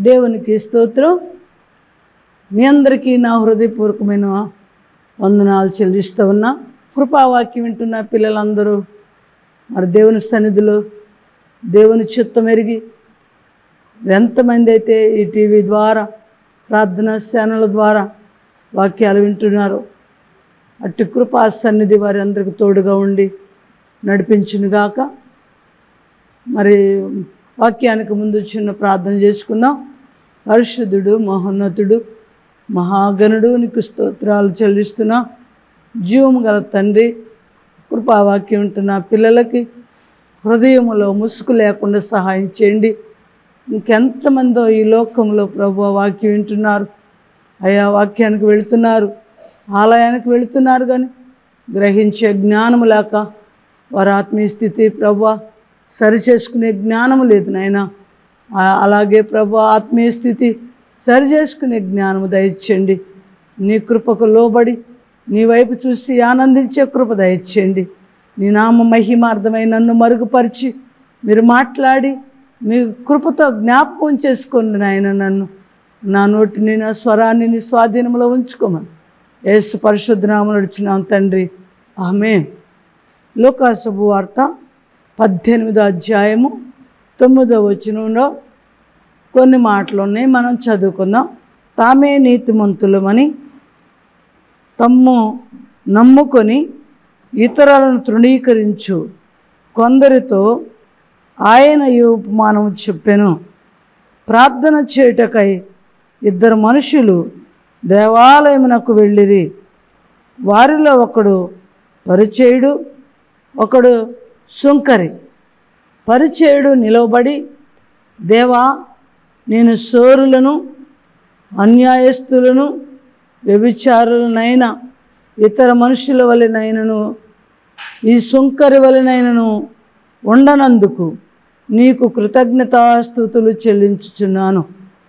దేవునికి స్తోత్రం మీ అందరికీ నా హృదయపూర్వకమైన వందనాలు చెల్లిస్తూ ఉన్నా కృపావాక్యం వింటున్న పిల్లలందరూ మరి దేవుని సన్నిధిలో దేవుని చిత్తం ఎరిగి ఎంతమంది అయితే ఈ టీవీ ద్వారా ప్రార్థనా ఛానళ్ళ ద్వారా వాక్యాలు వింటున్నారో అట్టి కృపా సన్నిధి వారి అందరికి తోడుగా ఉండి నడిపించునుగాక మరి వాక్యానికి ముందు చిన్న ప్రార్థన చేసుకుందాం పరిశుద్ధుడు మహోన్నతుడు మహాగణుడు నీకు స్తోత్రాలు చెల్లిస్తున్నా జీవము గల తండ్రి కృపావాక్యం ఉంటున్న పిల్లలకి హృదయములో ముసుగు లేకుండా సహాయం చేయండి ఇంకెంతమందో ఈ లోకంలో ప్రభు వాక్యం వింటున్నారు అయా వాక్యానికి వెళుతున్నారు ఆలయానికి వెళుతున్నారు కానీ గ్రహించే జ్ఞానము లేక వారి ఆత్మీయ స్థితి ప్రభు సరి చేసుకునే జ్ఞానము లేదు నాయన ఆ- అలాగే ప్రభు ఆత్మీయ స్థితి సరి చేసుకునే జ్ఞానము దయచేయండి నీ కృపకు లోబడి నీ వైపు చూసి ఆనందించే కృప దయచేయండి నీ నామ మహిమార్థమై నన్ను మరుగుపరిచి మీరు మాట్లాడి మీ కృపతో జ్ఞాపకం చేసుకోండి నాయన నన్ను నా నోటిని నా స్వరాన్ని నీ స్వాధీనంలో ఉంచుకోమని యేసు పరిశుద్ధనామలు నడుచున్నాం తండ్రి ఆమె లోకాశుభ వార్త పద్దెనిమిదో అధ్యాయము తొమ్మిదో వచనంలో కొన్ని మాటలు ఉన్నాయి మనం చదువుకుందాం తామే నీతిమంతులమని తమ్ము నమ్ముకొని ఇతరులను తృణీకరించు కొందరితో ఆయన ఈ ఉపమానం చెప్పెను ప్రార్థన చేయుటకై ఇద్దరు మనుషులు దేవాలయమునకు వెళ్ళిరి వారిలో ఒకడు పరిచయుడు ఒకడు సుంకరి పరిచయుడు నిలవబడి దేవా నేను సోరులను అన్యాయస్తులను వ్యభిచారులనైనా ఇతర మనుషుల వలెనైనను ఈ సుంకరి వలెనైనను ఉండనందుకు నీకు కృతజ్ఞతాస్థుతులు చెల్లించుచున్నాను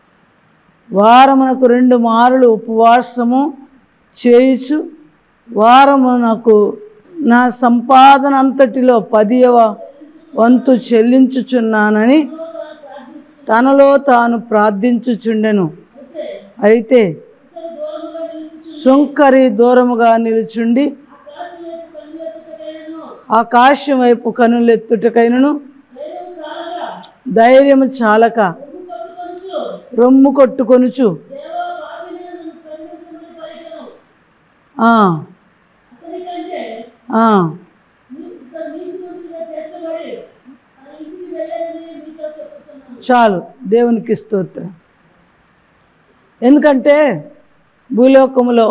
వారమునకు రెండు మారులు ఉపవాసము చేయుచు వారమునకు నా సంపాదన అంతటిలో పదియవ వంతు చెల్లించుచున్నానని తనలో తాను ప్రార్థించుచుండెను అయితే సుంకరి దూరముగా నిలుచుండి ఆకాశం వైపు కనులెత్తుటకైనను ధైర్యము చాలక రొమ్ము కొట్టుకొనుచు ఆ, ఆ, చాలు దేవునికి స్తోత్రం ఎందుకంటే భూలోకములో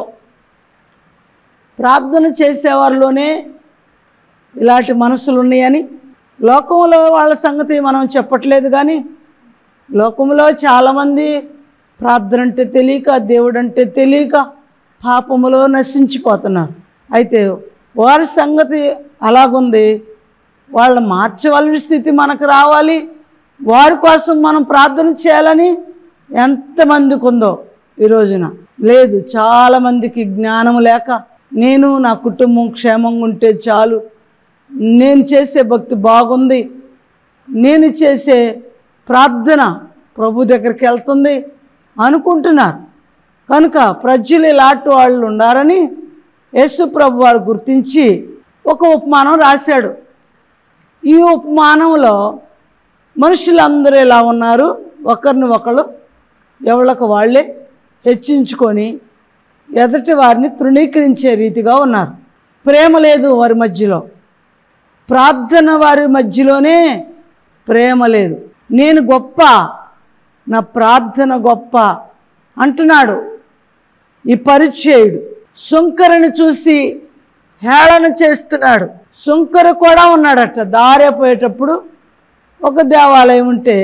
ప్రార్థన చేసేవారిలోనే ఇలాంటి మనసులు ఉన్నాయని లోకంలో వాళ్ళ సంగతి మనం చెప్పట్లేదు కానీ లోకంలో చాలామంది ప్రార్థన అంటే తెలియక దేవుడు అంటే తెలియక పాపములో నశించిపోతున్నారు అయితే వారి సంగతి అలాగుంది వాళ్ళ మార్చవలసిన స్థితి మనకు రావాలి వారి కోసం మనం ప్రార్థన చేయాలని ఎంతమందికి ఉందో ఈ రోజున లేదు చాలామందికి జ్ఞానం లేక నేను నా కుటుంబం క్షేమంగా ఉంటే చాలు నేను చేసే భక్తి బాగుంది నేను చేసే ప్రార్థన ప్రభు దగ్గరికి వెళ్తుంది అనుకుంటున్నారు కనుక ప్రజలు ఇలాంటి వాళ్ళు ఉండారని యేసు ప్రభు వారు గుర్తించి ఒక ఉపమానం రాశాడు ఈ ఉపమానంలో మనుషులందరూ ఎలా ఉన్నారు ఒకరిని ఒకరు ఎవళ్ళకు వాళ్ళే హెచ్చించుకొని ఎదటి వారిని తృణీకరించే రీతిగా ఉన్నారు ప్రేమ లేదు వారి మధ్యలో ప్రార్థన వారి మధ్యలోనే ప్రేమ లేదు నేను గొప్ప నా ప్రార్థన గొప్ప అంటున్నాడు ఈ పరిచయుడు సుంకరని చూసి హేళన చేస్తున్నాడు సుంకరు కూడా ఉన్నాడట దారి పోయేటప్పుడు ఒక దేవాలయం ఉంటే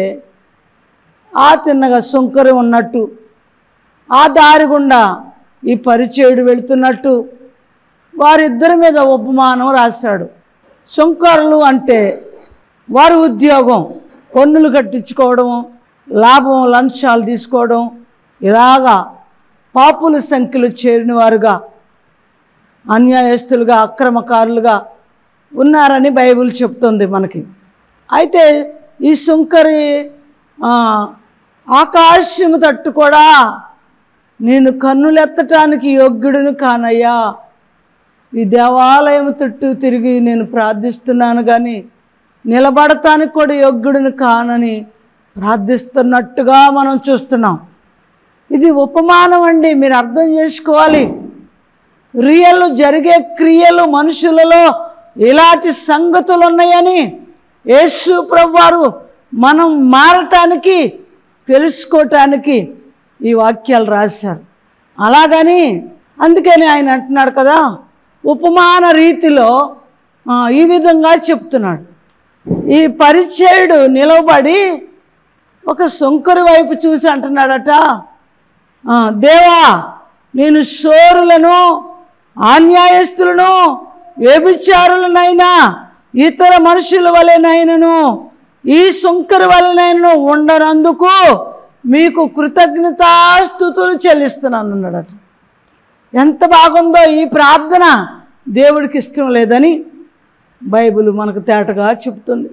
ఆ తిన్నగా సుంకరు ఉన్నట్టు ఆ దారి గుండా ఈ పరిచయుడు వెళుతున్నట్టు వారిద్దరి మీద ఉపమానం రాశాడు సుంకరులు అంటే వారి ఉద్యోగం పన్నులు కట్టించుకోవడం లాభం లంచాలు తీసుకోవడం ఇలాగా పాపుల సంఖ్యలో చేరిన వారుగా అన్యాయస్తులుగా అక్రమకారులుగా ఉన్నారని బైబిల్ చెప్తుంది మనకి అయితే ఈ సుంకరి ఆ, ఆకాశము తట్టు కూడా నేను కన్నులెత్తటానికి యోగ్యుడును కానయ్యా ఈ దేవాలయం చుట్టూ తిరిగి నేను ప్రార్థిస్తున్నాను కానీ నిలబడటానికి కూడా యోగ్యుడిని కానని ప్రార్థిస్తున్నట్టుగా మనం చూస్తున్నాం ఇది ఉపమానం అండి మీరు అర్థం చేసుకోవాలి రియల్ జరిగే క్రియలు మనుషులలో ఇలాంటి సంగతులు ఉన్నాయని యేసు ప్రభువారు మనం మారటానికి తెలుసుకోవటానికి ఈ వాక్యాలు రాశారు అలాగని అందుకని ఆయన అంటున్నాడు కదా ఉపమాన రీతిలో ఆ, ఈ విధంగా చెప్తున్నాడు ఈ పరిచయుడు నిలబడి ఒక సొంకరు వైపు చూసి అంటున్నాడట ఆ, దేవా నేను శోరులను అన్యాయస్తులను వ్యభిచారులనైనా ఇతర మనుషుల వలెనైనను ఈ సుంకరు వలనైనను ఉండనందుకు మీకు కృతజ్ఞతాస్థుతులు చెల్లిస్తున్నాను అన్నాడట ఎంత బాగుందో ఈ ప్రార్థన దేవుడికి ఇష్టం లేదని బైబిల్ మనకు తేటగా చెప్తుంది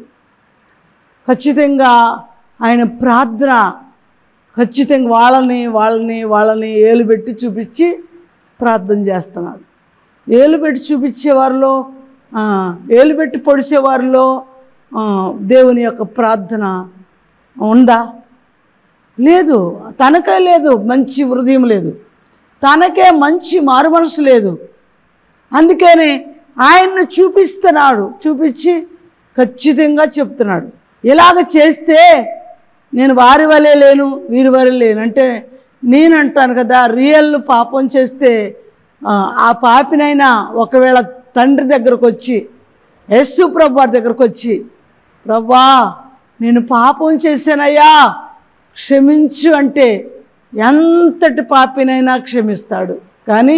ఖచ్చితంగా ఆయన ప్రార్థన ఖచ్చితంగా వాళ్ళని వాళ్ళని వాళ్ళని ఏలు పెట్టి చూపించి ప్రార్థన చేస్తున్నాడు ఏలు పెట్టి చూపించే వారిలో ఆ, ఏలు పెట్టి పొడిచే వారిలో ఆ, దేవుని యొక్క ప్రార్థన ఉందా లేదు తనకే లేదు మంచి హృదయం లేదు తనకే మంచి మారు మనసు లేదు అందుకని ఆయన్ను చూపిస్తున్నాడు చూపించి ఖచ్చితంగా చెప్తున్నాడు ఇలాగ చేస్తే నేను వారి వలే లేను వీరి వలే లేను అంటే నేను అంటాను కదా రియల్ పాపం చేస్తే ఆ, ఆ పాపినైనా ఒకవేళ తండ్రి దగ్గరకు వచ్చి యస్సు ప్రభు వారి దగ్గరకు వచ్చి ప్రభా నేను పాపం చేశానయ్యా క్షమించు అంటే ఎంతటి పాపినైనా క్షమిస్తాడు కానీ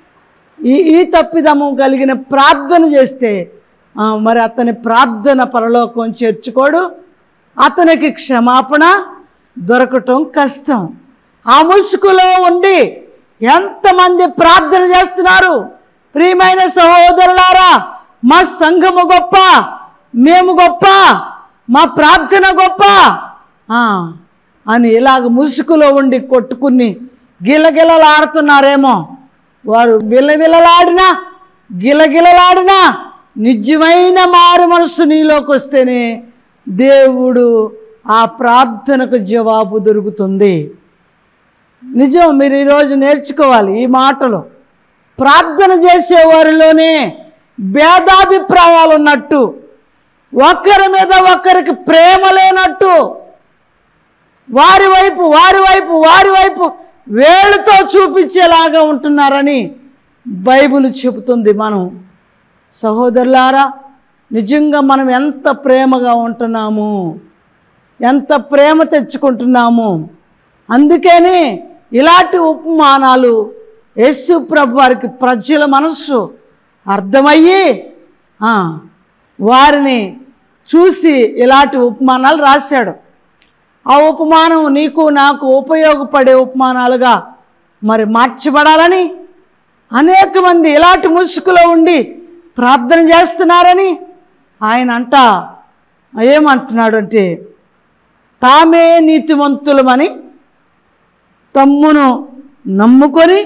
ఈ ఈ తప్పిదము కలిగిన ప్రార్థన చేస్తే ఆ, మరి అతని ప్రార్థన పరలోకం చేర్చుకోడు అతనికి క్షమాపణ దొరకటం కష్టం ఆ ముసుగులో ఉండి ఎంతమంది ప్రార్థన చేస్తున్నారు ప్రియమైన సహోదరులారా మా సంఘము గొప్ప మేము గొప్ప మా ప్రార్థన గొప్ప ఆ, అని ఇలాగ ముసుగులో ఉండి కొట్టుకుని గిలగిలలాడుతున్నారేమో వారు విలవిలలాడినా గిలగిలలాడినా నిజమైన మారు మనసు నీలోకి వస్తేనే దేవుడు ఆ ప్రార్థనకు జవాబు దొరుకుతుంది నిజం మీరు ఈరోజు నేర్చుకోవాలి ఈ మాటలు ప్రార్థన చేసేవారిలోనే భేదాభిప్రాయాలు ఉన్నట్టు ఒకరి మీద ఒకరికి ప్రేమ లేనట్టు వారి వైపు వారి వైపు వారి వైపు వేళ్ళతో చూపించేలాగా ఉంటున్నారని బైబిల్ చెబుతుంది మనం సహోదరులారా నిజంగా మనం ఎంత ప్రేమగా ఉంటున్నాము ఎంత ప్రేమ తెచ్చుకుంటున్నాము అందుకని ఇలాంటి ఉపమానాలు యేసు ప్రభు వారికి ప్రజల మనస్సు అర్థమయ్యి ఆ, వారిని చూసి ఇలాంటి ఉపమానాలు రాశాడు ఆ ఉపమానం నీకు నాకు ఉపయోగపడే ఉపమానాలుగా మరి మార్చబడాలని అనేక మంది ఇలాంటి ముసుగులో ఉండి ప్రార్థన చేస్తున్నారని ఆయన అంట ఏమంటున్నాడు అంటే తామే నీతిమంతులమని తమ్మును నమ్ముకొని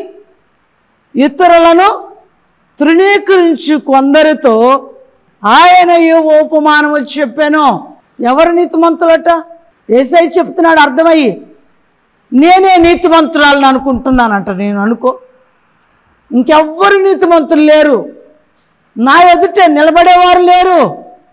ఇతరులను తృణీకరించు కొందరితో ఆయన ఏ ఉపమానము చెప్పాను ఎవరు నీతిమంతులట ఏసై చెప్తున్నాడు అర్థమయ్యి నేనే నీతిమంతురాలను అనుకుంటున్నానంట నేను అనుకో ఇంకెవ్వరు నీతిమంతులు లేరు నా ఎదుట నిలబడేవారు లేరు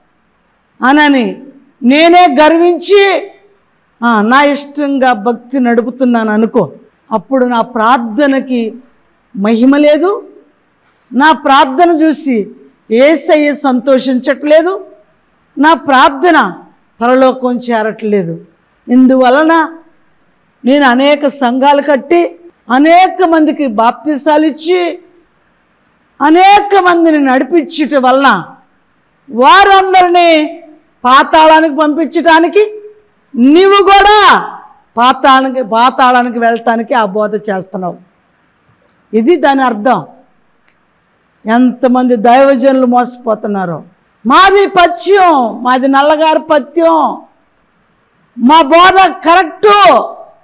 అనని నేనే గర్వించి ఆ, నా ఇష్టంగా భక్తి నడుపుతున్నాను అనుకో అప్పుడు నా ప్రార్థనకి మహిమ లేదు నా ప్రార్థన చూసి ఏసయ్య సంతోషించట్లేదు నా ప్రార్థన పరలోకం చేరట్లేదు ఇందువలన నేను అనేక సంఘాలు కట్టి అనేక మందికి బాప్తిసాలు ఇచ్చి అనేక మందిని నడిపించుట వలన వారందరినీ పాతాళానికి పంపించటానికి నీవు కూడా పాతాళానికి పాతాళానికి వెళ్ళటానికి ఆ బోధ చేస్తున్నావు ఇది దాని అర్థం ఎంతమంది దైవజనులు మోసపోతున్నారో మాది పథ్యం మాది నల్లగారి పథ్యం మా బోధ కరెక్టు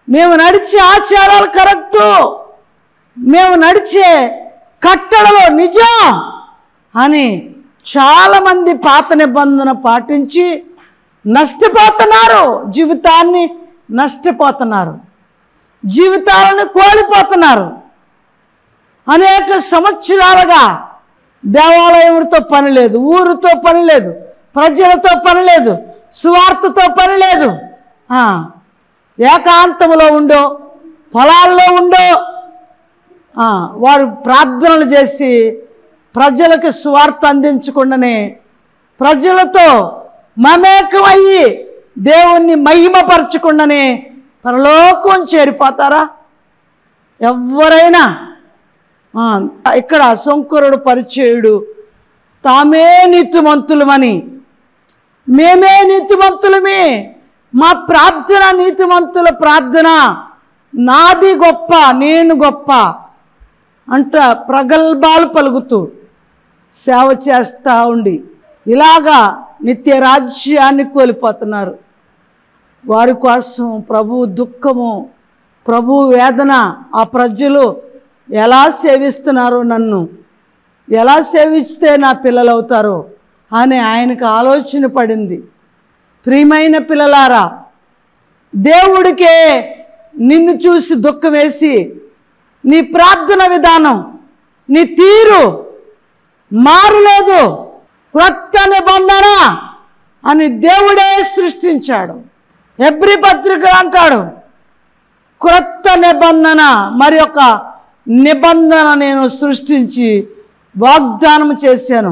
మేము నడిచే ఆచారాలు కరెక్టు మేము నడిచే కట్టడలో నిజం అని చాలామంది పాత నిబంధన పాటించి నష్టపోతున్నారు జీవితాన్ని నష్టపోతున్నారు జీవితాలను కోల్పోతున్నారు అనేక సంవత్సరాలుగా దేవాలయంతో పని లేదు ఊరుతో పని లేదు ప్రజలతో పని లేదు సువార్తతో పని లేదు ఆ, ఏకాంతంలో ఉండో పొలాల్లో ఉండో ఆ, వారు ప్రార్థనలు చేసి ప్రజలకు సువార్త అందించకుండానే ప్రజలతో మమేకమయ్యి దేవుణ్ణి మహిమపరచకుండానే పరలోకం చేరిపోతారా ఎవరైనా ఆ, ఇక్కడ శంకరుడు పరిచయుడు తామే నీతిమంతులమని మేమే నీతిమంతులమే మా ప్రార్థన నీతిమంతుల ప్రార్థన నాది గొప్ప నేను గొప్ప అంట ప్రగల్భాలు పలుకుతూ సేవ చేస్తూ ఉండి ఇలాగా నిత్య రాజ్యాన్ని కోల్పోతున్నారు వారి కోసం ప్రభు దుఃఖము ప్రభు వేదన ఆ ప్రజలు ఎలా సేవిస్తున్నారో నన్ను ఎలా సేవిస్తే నా పిల్లలు అవుతారో అని ఆయనకు ఆలోచన పడింది ప్రియమైన పిల్లలారా దేవుడికే నిన్ను చూసి దుఃఖం వేసి నీ ప్రార్థన విధానం నీ తీరు మారలేదు క్రొత్త నిబంధన అని దేవుడే సృష్టించాడు ఎబ్రి పత్రిక అంటాడు క్రొత్త నిబంధన మరి ఒక నిబంధన నేను సృష్టించి వాగ్దానం చేశాను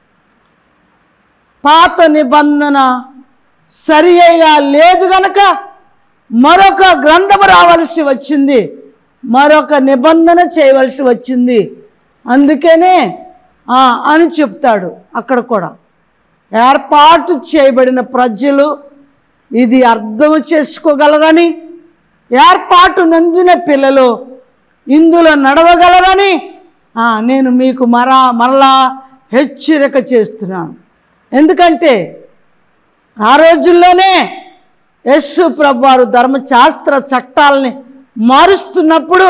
పాత నిబంధన సరి అయిగా లేదు గనక మరొక గ్రంథం రావలసి వచ్చింది మరొక నిబంధన చేయవలసి వచ్చింది అందుకనే ఆ, అని చెప్తాడు అక్కడ కూడా ఏర్పాటు చేయబడిన ప్రజలు ఇది అర్థం చేసుకోగలరని ఏర్పాటు నందిన పిల్లలు ఇందులో నడవగలరని ఆ, నేను మీకు మరా మరలా హెచ్చరిక చేస్తున్నాను ఎందుకంటే ఆ రోజుల్లోనే యస్సు ప్రభువారు ధర్మశాస్త్ర చట్టాలని మారుస్తున్నప్పుడు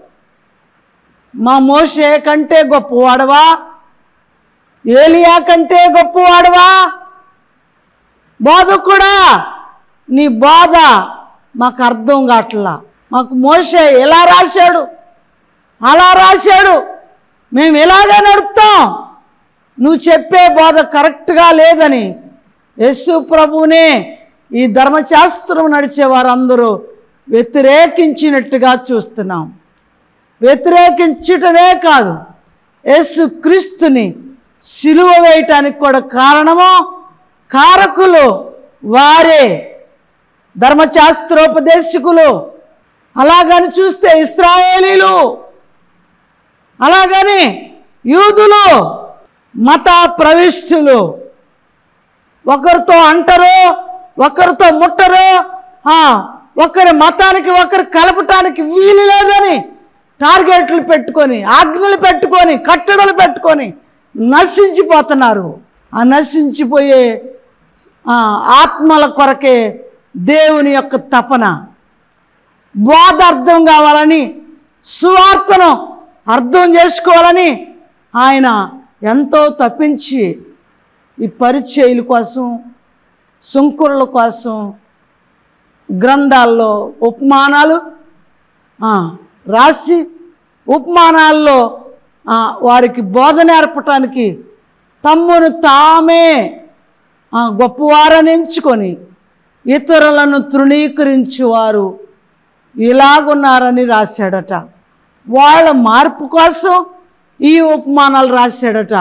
మా మోషే కంటే గొప్పవాడవా ఏలియా కంటే గొప్పవాడవా బోధ కూడా నీ బోధ మాకు అర్థం కావట్లా మాకు మోషే ఎలా రాశాడు అలా రాశాడు మేము ఇలాగే నడుపుతాం నువ్వు చెప్పే బోధ కరెక్ట్గా లేదని యేసు ప్రభువునే ఈ ధర్మశాస్త్రం నడిచే వారందరూ వ్యతిరేకించినట్టుగా చూస్తున్నాం వ్యతిరేకించుటమే కాదు యేసు క్రీస్తుని సిలువ వేయటానికి కూడా కారణము కారకులు వారే ధర్మశాస్త్రోపదేశకులు అలాగని చూస్తే ఇస్రాయేలీలు అలాగని యూదులు మత ప్రవిష్టులు ఒకరితో అంటరు ఒకరితో ముట్టరు ఆ, ఒకరి మతానికి ఒకరు కలపటానికి వీలు లేదని టార్గెట్లు పెట్టుకొని ఆజ్ఞలు పెట్టుకొని కట్టడలు పెట్టుకొని నశించిపోతున్నారు ఆ నశించిపోయే ఆ, ఆత్మల కొరకే దేవుని యొక్క తపన బోధ అర్థం కావాలని సువార్తను అర్థం చేసుకోవాలని ఆయన ఎంతో తప్పించి ఈ పరిచయుల కోసం సుంకురుల కోసం గ్రంథాల్లో ఉపమానాలు ఆ, రాసి ఉపమానాల్లో ఆ, వారికి బోధ నేర్పటానికి తమ్మును తామే ఆ, గొప్పవారని ఎంచుకొని ఇతరులను తృణీకరించువారు ఇలాగున్నారని రాశాడట వాళ్ళ మార్పు కోసం ఈ ఉపమానాలు రాశాడట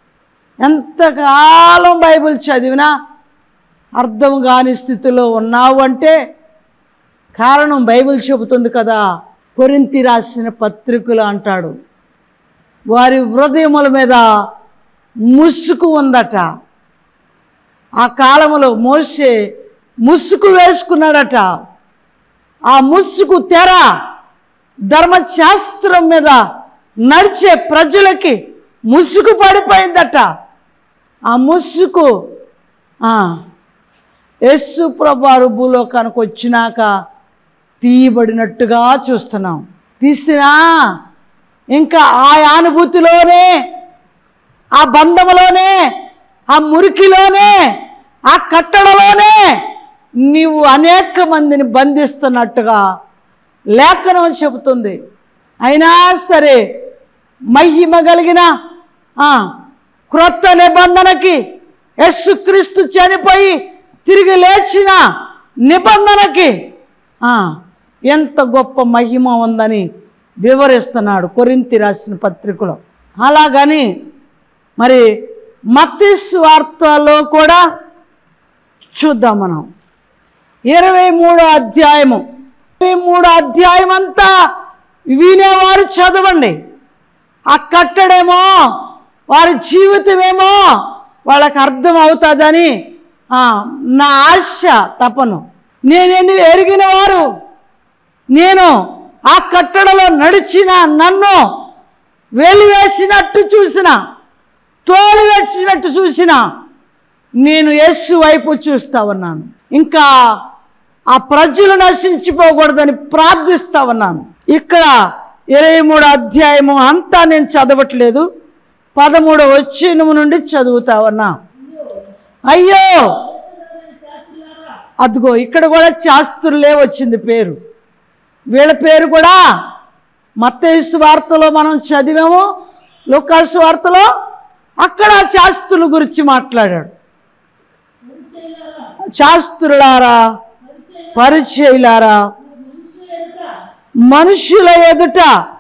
ఎంతకాలం బైబిల్ చదివినా అర్థం కాని స్థితిలో ఉన్నావు అంటే కారణం బైబిల్ చెబుతుంది కదా కొరింతి రాసిన పత్రికలు అంటాడు వారి హృదయముల మీద ముసుగు ఉందట ఆ కాలంలో మోసే ముసుగు వేసుకున్నాడట ఆ ముసుగు తెర ధర్మశాస్త్రం మీద నడిచే ప్రజలకి ముసుగు పడిపోయిందట ఆ ముసుగు ఆ, యేసు ప్రభువారు భూలోకానికి వచ్చినాక తీయబడినట్టుగా చూస్తున్నాం తీసినా ఇంకా ఆ అనుభూతిలోనే ఆ బంధములోనే ఆ మురికిలోనే ఆ కట్టడలోనే నీవు అనేక మందిని బంధిస్తున్నట్టుగా లేఖనం చెబుతుంది అయినా సరే మహిమ కలిగిన ఆ, క్రొత్త నిబంధనకి యేసుక్రీస్తు చనిపోయి తిరిగి లేచిన నిబంధనకి ఆ, ఎంత గొప్ప మహిమ ఉందని వివరిస్తున్నాడు కొరింతి రాసిన పత్రికలో అలాగని మరి మత్తి వార్తలో కూడా చూద్దాం మనం ఇరవై మూడో అధ్యాయము ఇరవై మూడో అధ్యాయం అంతా వినేవారు చదవండి ఆ కట్టడేమో వారి జీవితమేమో వాళ్ళకి అర్థం అవుతుందని ఆ, నా ఆశ తపను నేను ఎరిగిన వారు నేను ఆ కట్టడలో నడిచిన నన్ను వెలివేసినట్టు చూసిన తోలు వేసినట్టు చూసిన నేను యేసు వైపు చూస్తా ఉన్నాను ఇంకా ఆ ప్రజలు నశించిపోకూడదని ప్రార్థిస్తా ఉన్నాను ఇక్కడ ఇరవై మూడు అధ్యాయము అంతా నేను చదవట్లేదు పదమూడు వచ్చినము నుండి చదువుతా ఉన్నా అయ్యో అదిగో ఇక్కడ కూడా శాస్త్రులే వచ్చింది పేరు వీళ్ళ పేరు కూడా మత్తయి వార్తలో మనం చదివాము లూకాసు వార్తలో అక్కడ శాస్త్రుల గురించి మాట్లాడాడు శాస్త్రులారా పరిచయులారా మనుషుల ఎదుట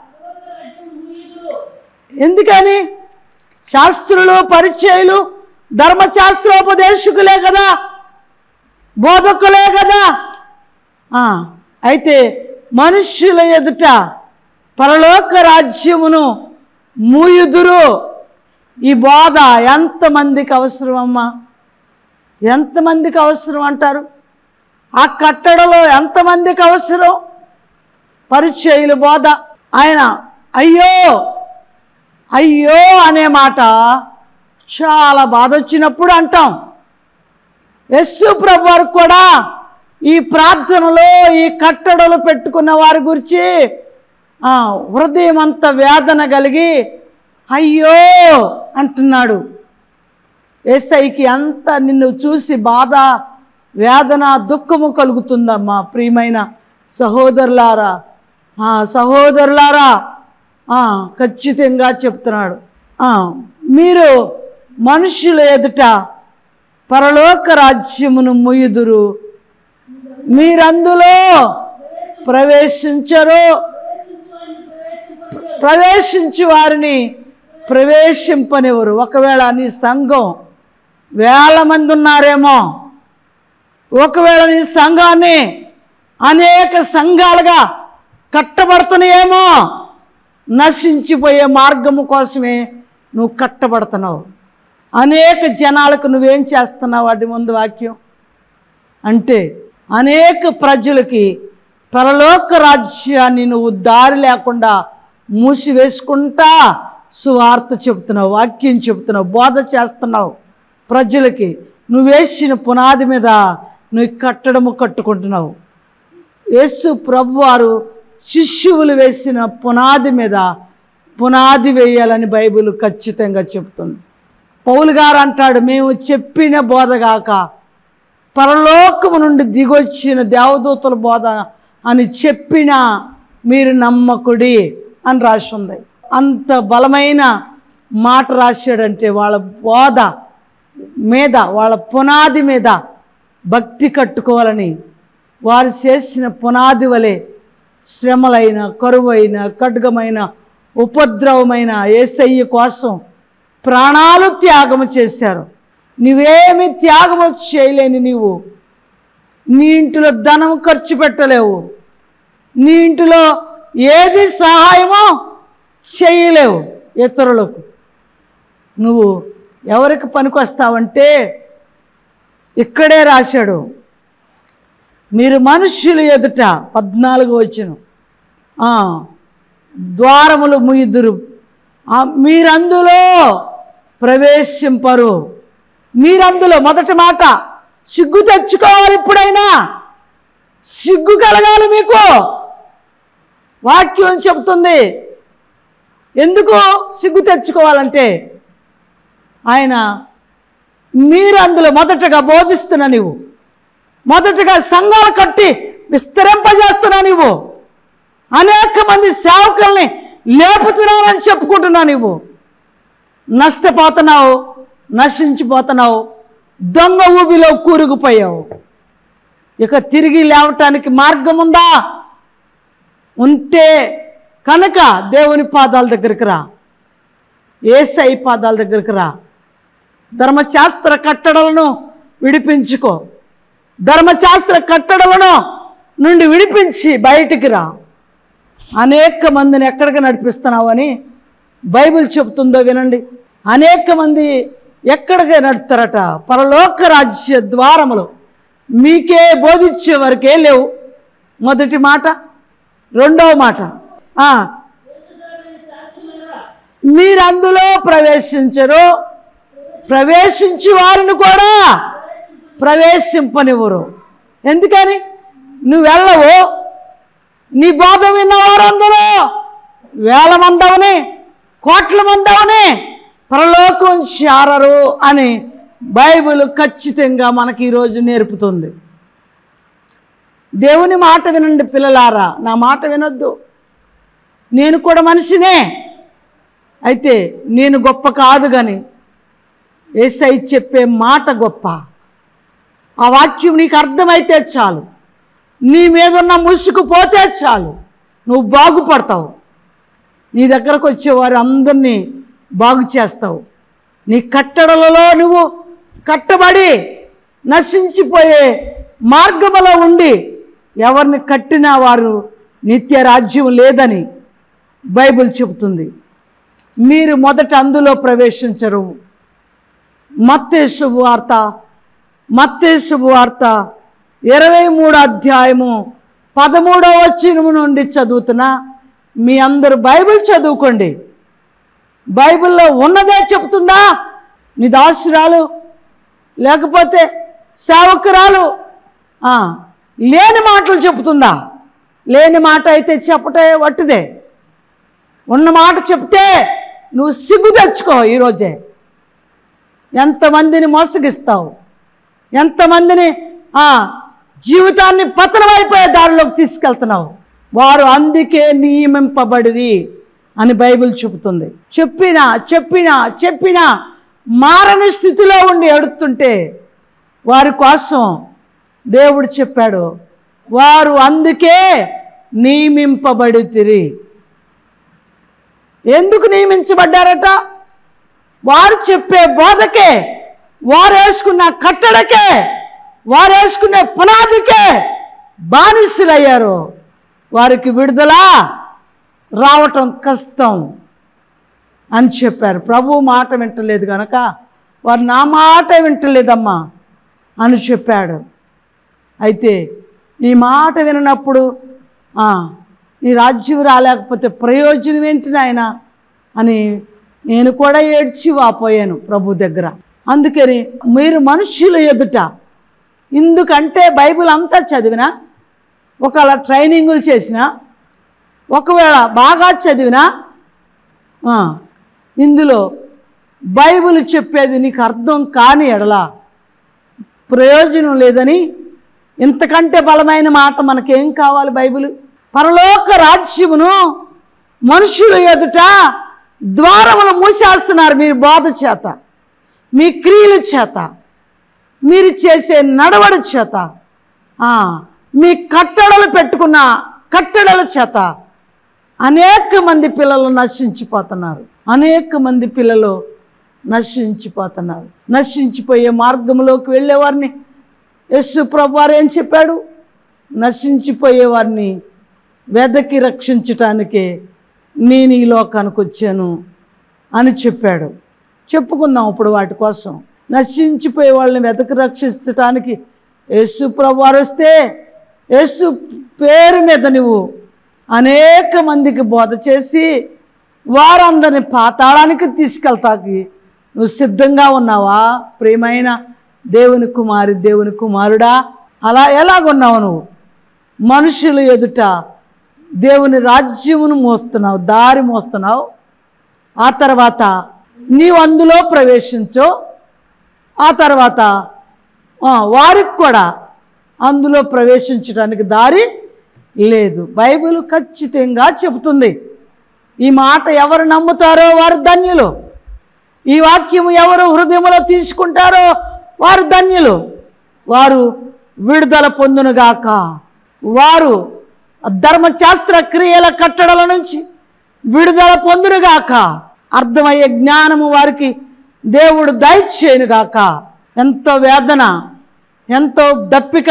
ఎందుకని శాస్త్రులు పరిచయులు ధర్మశాస్త్రోపదేశకులే కదా బోధకులే కదా ఆ, అయితే మనుష్యుల ఎదుట పరలోక రాజ్యమును మూయుదురు ఈ బోధ ఎంతమందికి అవసరం అమ్మా ఎంతమందికి అవసరం అంటారు ఆ కట్టడలో ఎంతమందికి అవసరం పరిచయులు బోధ ఆయన అయ్యో అయ్యో అనే మాట చాలా బాధ వచ్చినప్పుడు అంటాం యస్సు ప్రభు వారు కూడా ఈ ప్రార్థనలో ఈ కట్టడలు పెట్టుకున్న వారి గురించి ఆ, హృదయం అంత వేదన కలిగి అయ్యో అంటున్నాడు ఏసైకి అంత నిన్ను చూసి బాధ వేదన దుఃఖము కలుగుతుందమ్మా ప్రియమైన సహోదరులారా ఆ, సహోదరులారా ఆ, ఖచ్చితంగా చెప్తున్నాడు ఆ, మీరు మనుషుల ఎదుట పరలోక రాజ్యమును ముయుదురు మీరందులో ప్రవేశించరు ప్రవేశించి వారిని ప్రవేశింపనివ్వరు ఒకవేళ నీ సంఘం వేల మంది ఉన్నారేమో ఒకవేళ నీ సంఘాన్ని అనేక సంఘాలుగా కట్టబడుతున్నాయేమో నశించిపోయే మార్గము కోసమే నువ్వు కట్టబడుతున్నావు అనేక జనాలకు నువ్వేం చేస్తున్నావు వాటి ముందు వాక్యం అంటే అనేక ప్రజలకి పరలోక రాజ్యాన్ని నువ్వు దారి లేకుండా మూసివేసుకుంటా సువార్త చెప్తున్నావు వాక్యం చెప్తున్నావు బోధ చేస్తున్నావు ప్రజలకి నువ్వు వేసిన పునాది మీద నువ్వు కట్టడము కట్టుకుంటున్నావు యేసు ప్రభు వారు శిష్యువులు వేసిన పునాది మీద పునాది వేయాలని బైబిల్ ఖచ్చితంగా చెప్తుంది పౌలు గారు అంటాడు మేము చెప్పిన బోధగాక పరలోకము నుండి దిగొచ్చిన దేవదూతల బోధ అని చెప్పిన మీరు నమ్మకుడి అని రాసి ఉంది అంత బలమైన మాట రాశాడంటే వాళ్ళ బోధ మీద వాళ్ళ పునాది మీద భక్తి కట్టుకోవాలని వారు చేసిన పునాది వలె శ్రమలైన కరువైన ఖడ్గమైన ఉపద్రవమైన ఏసయ్య కోసం ప్రాణాలు త్యాగము చేశారు నువ్వేమి త్యాగము చేయలేని నీవు నీ ఇంటిలో ధనం ఖర్చు పెట్టలేవు నీ ఇంటిలో ఏది సహాయమో చేయలేవు ఇతరులకు నువ్వు ఎవరికి పనికొస్తావంటే ఇక్కడే రాశాడు మీరు మనుష్యులు ఎదుట పద్నాలుగు వచ్చిన ద్వారములు ముయిదురు ఆ, మీరందులో ప్రవేశింపరు మీరందులో మొదటి మాట సిగ్గు తెచ్చుకోవాలి ఇప్పుడైనా సిగ్గు కలగాలి మీకు వాక్యం చెబుతుంది ఎందుకు సిగ్గు తెచ్చుకోవాలంటే ఆయన మీరు అందులో మొదటగా బోధిస్తున్నా నీవు మొదటగా సంఘాలు కట్టి విస్తరింపజేస్తున్నా నీవు అనేక మంది సేవకుల్ని లేపుతున్నానని చెప్పుకుంటున్నా నీవు నష్టపోతున్నావు నశించిపోతున్నావు దొంగ ఊబిలో కూరుకుపోయావు ఇక తిరిగి లేవటానికి మార్గం ఉందా ఉంటే కనుక దేవుని పాదాల దగ్గరికి రా ఏసై పాదాల దగ్గరికి రా ధర్మశాస్త్ర కట్టడలను విడిపించుకో ధర్మశాస్త్ర కట్టడలను నుండి విడిపించి బయటికి రా అనేక మందిని ఎక్కడికి నడిపిస్తున్నావని బైబిల్ చెబుతుందో వినండి అనేక మంది ఎక్కడికి నడుపుతారట పరలోక రాజ్య ద్వారములు మీకే బోధించే వరకే లేవు మొదటి మాట రెండవ మాట ఆ, మీరు అందులో ప్రవేశించరు ప్రవేశించి వారిని కూడా ప్రవేశింపనివ్వరు ఎందుకని నువ్వు వెళ్ళవు నీ బోధ విన్నవారందరూ వేల మందవని కోట్ల మందవని పరలోకం చేరరు అని బైబిల్ ఖచ్చితంగా మనకి ఈరోజు నేర్పుతుంది దేవుని మాట వినండి పిల్లలారా నా మాట వినొద్దు నేను కూడా మనిషినే అయితే నేను గొప్ప కాదు కానీ ఏసై చెప్పే మాట గొప్ప ఆ వాక్యం నీకు అర్థమైతే చాలు నీ మీద ఉన్న ముసుగు పోతే చాలు నువ్వు బాగుపడతావు నీ దగ్గరకు వచ్చేవారు అందరినీ బాగు చేస్తావు నీ కట్టడలలో నువ్వు కట్టబడి నశించిపోయే మార్గములో ఉండి ఎవరిని కట్టినా వారు నిత్య రాజ్యం లేదని బైబిల్ చెబుతుంది మీరు మొదట అందులో ప్రవేశించరు మత్తేసు వార్త మత్తేసు వార్త ఇరవై మూడు అధ్యాయము పదమూడవ వచ్చినము నుండి చదువుతున్నా మీ అందరూ బైబిల్ చదువుకోండి బైబిల్లో ఉన్నదే చెప్తుందా నీ దాసురాలు లేకపోతే సేవకురాలు ఆ, లేని మాటలు చెప్తుందా లేని మాట అయితే చెప్పటే వట్టిదే ఉన్న మాట చెప్తే నువ్వు సిగ్గు తెచ్చుకో ఈరోజే ఎంతమందిని మోసగిస్తావు ఎంతమందిని ఆ, జీవితాన్ని పతనమైపోయే దారిలోకి తీసుకెళ్తున్నావు వారు అందుకే నియమింపబడిరి అని బైబిల్ చెబుతుంది చెప్పినా చెప్పినా చెప్పినా మారని స్థితిలో ఉండి ఎడుతుంటే వారి కోసం దేవుడు చెప్పాడు వారు అందుకే నియమింపబడితిరి ఎందుకు నియమించబడ్డారట వారు చెప్పే బోధకే వారు వేసుకున్న కట్టడకే వారు వేసుకునే పునాదికే బానిసలయ్యారు వారికి విడుదల రావటం కష్టం అని చెప్పారు ప్రభు మాట వింటలేదు కనుక వారు నా మాట వింటలేదమ్మా అని చెప్పాడు అయితే నీ మాట విననప్పుడు ఆ, నీ రాజ్యం రాలేకపోతే ప్రయోజనం ఏంటి నాయన అని నేను కూడా ఏడ్చి వాపోయాను ప్రభు దగ్గర అందుకని మీరు మనుషుల ఎదుట ఎందుకంటే బైబిల్ అంతా చదివినా ఒకవేళ ట్రైనింగులు చేసినా ఒకవేళ బాగా చదివినా ఆ, ఇందులో బైబిల్ చెప్పేది నీకు అర్థం కాని ఎడలా ప్రయోజనం లేదని ఇంతకంటే బలమైన మాట మనకేం కావాలి బైబిల్ పరలోక రాజ్యమును మనుషుల ఎదుట ద్వారములు మూసేస్తున్నారు మీరు బోధ చేత మీ క్రియల చేత మీరు చేసే నడవడి చేత ఆ, మీ కట్టడలు పెట్టుకున్న కట్టడల చేత అనేక మంది పిల్లలు నశించిపోతున్నారు అనేక మంది పిల్లలు నశించిపోతున్నారు నశించిపోయే మార్గంలోకి వెళ్ళేవారిని యస్సు ప్రభు వారు ఏం చెప్పాడు నశించిపోయే వారిని వెదకి రక్షించటానికే నేను ఈ లోకానికి వచ్చాను అని చెప్పాడు చెప్పుకుందాం ఇప్పుడు వాటి కోసం నశించిపోయే వాళ్ళని వెతకి రక్షించటానికి యేసు ప్రభు వారు వస్తే యేసు పేరు మీద నువ్వు అనేక మందికి బోధ చేసి వారందరిని పాతాళానికి తీసుకెళ్తాకి నువ్వు సిద్ధంగా ఉన్నావా ప్రియమైన దేవుని కుమారి దేవుని కుమారుడా అలా ఎలాగున్నావు నువ్వు మనుషుల ఎదుట దేవుని రాజ్యమును మోస్తున్నావు దారి మోస్తున్నావు ఆ తర్వాత నీవు అందులో ప్రవేశించు ఆ తర్వాత ఆ, వారికి కూడా అందులో ప్రవేశించడానికి దారి లేదు బైబిల్ ఖచ్చితంగా చెబుతుంది ఈ మాట ఎవరు నమ్ముతారో వారు ధన్యులు ఈ వాక్యము ఎవరు హృదయంలో తీసుకుంటారో వారు ధన్యులు వారు విడుదల పొందునుగాక వారు ధర్మశాస్త్ర క్రియల కట్టడల నుంచి విడుదల పొందునుగాక అర్థమయ్యే జ్ఞానము వారికి దేవుడు దయచేయునుగాక ఎంతో వేదన ఎంతో దప్పిక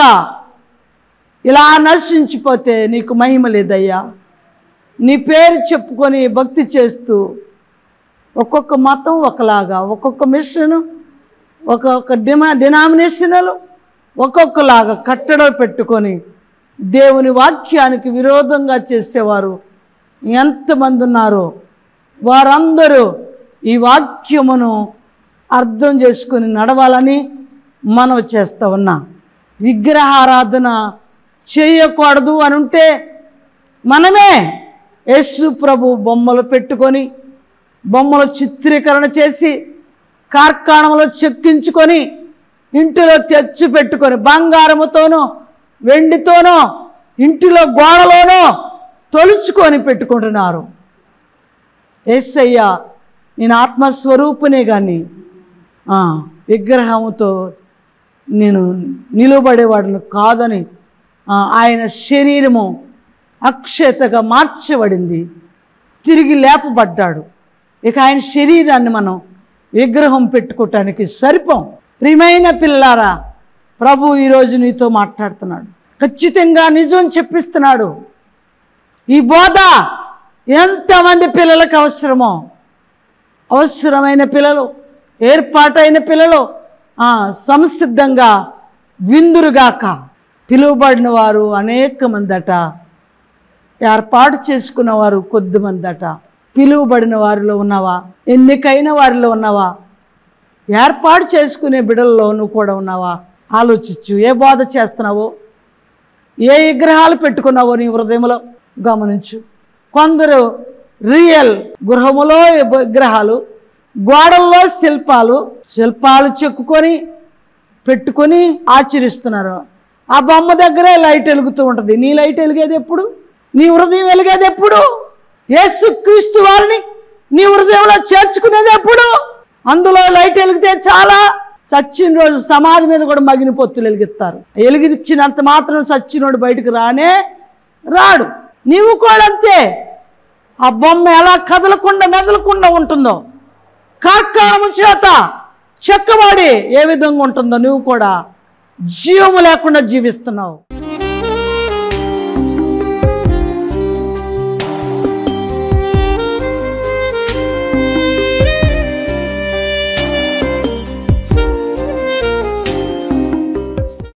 ఇలా నశించిపోతే నీకు మహిమ లేదయ్యా నీ పేరు చెప్పుకొని భక్తి చేస్తూ ఒక్కొక్క మతం ఒకలాగా ఒక్కొక్క మిషను ఒక్కొక్క డిమా డినామినేషనలు ఒక్కొక్కలాగా కట్టడలు పెట్టుకొని దేవుని వాక్యానికి విరోధంగా చేసేవారు ఎంతమంది ఉన్నారో వారందరూ ఈ వాక్యమును అర్థం చేసుకుని నడవాలని మనం చేస్తూ ఉన్నాం విగ్రహారాధన చేయకూడదు అని ఉంటే మనమే యేసు ప్రభు బొమ్మలు పెట్టుకొని బొమ్మల చిత్రీకరణ చేసి కార్ఖానంలో చెక్కించుకొని ఇంటిలో తెచ్చి పెట్టుకొని బంగారముతోనో వెండితోనో ఇంటిలో గోడలోనో తొలుచుకొని పెట్టుకుంటున్నారు ఏసయ్య నేను ఆత్మస్వరూపునే కానీ విగ్రహంతో నేను నిలబడేవాడిని కాదని ఆ, ఆయన శరీరము అక్షతగా మార్చబడింది తిరిగి లేపబడ్డాడు ఇక ఆయన శరీరాన్ని మనం విగ్రహం పెట్టుకోవటానికి సరిపోం ప్రియమైన పిల్లారా ప్రభు ఈరోజు నీతో మాట్లాడుతున్నాడు ఖచ్చితంగా నిజం చెప్పిస్తున్నాడు ఈ బోధ ఎంతమంది పిల్లలకు అవసరమో అవసరమైన పిల్లలు ఏర్పాటైన పిల్లలు ఆ, సంసిద్ధంగా విందురుగాక పిలువబడిన వారు అనేక మందట ఏర్పాటు చేసుకున్న వారు కొద్దిమందట పిలువబడిన వారిలో ఉన్నావా ఎన్నికైన వారిలో ఉన్నావా ఏర్పాటు చేసుకునే బిడల్లో నువ్వు కూడా ఉన్నావా ఆలోచించు ఏ బోధ చేస్తున్నావో ఏ విగ్రహాలు పెట్టుకున్నావో నీ హృదయంలో గమనించు కొందరు రియల్ గృహములో విగ్రహాలు గోడల్లో శిల్పాలు శిల్పాలు చెక్కుకొని పెట్టుకొని ఆచరిస్తున్నారు ఆ బొమ్మ దగ్గరే లైట్ వెలుగుతూ ఉంటుంది నీ లైట్ వెలిగేది ఎప్పుడు నీ హృదయం వెలిగేది ఎప్పుడు యేసుక్రీస్తు వారిని నీ హృదయంలో చేర్చుకునేది ఎప్పుడు అందులో లైట్ వెలిగితే చాలా చచ్చిన రోజు సమాధి మీద కూడా మగిన పొత్తులు వెలిగిస్తారు వెలిగించినంత మాత్రం చచ్చినోడు బయటకు రానే రాడు నీవు కూడా అంతే ఆ బొమ్మ ఎలా కదలకుండా మెదలకుండా ఉంటుందో కార్కాణము చేత చెక్కబడి ఏ విధంగా ఉంటుందో నువ్వు కూడా జీవము లేకుండా జీవిస్తున్నావు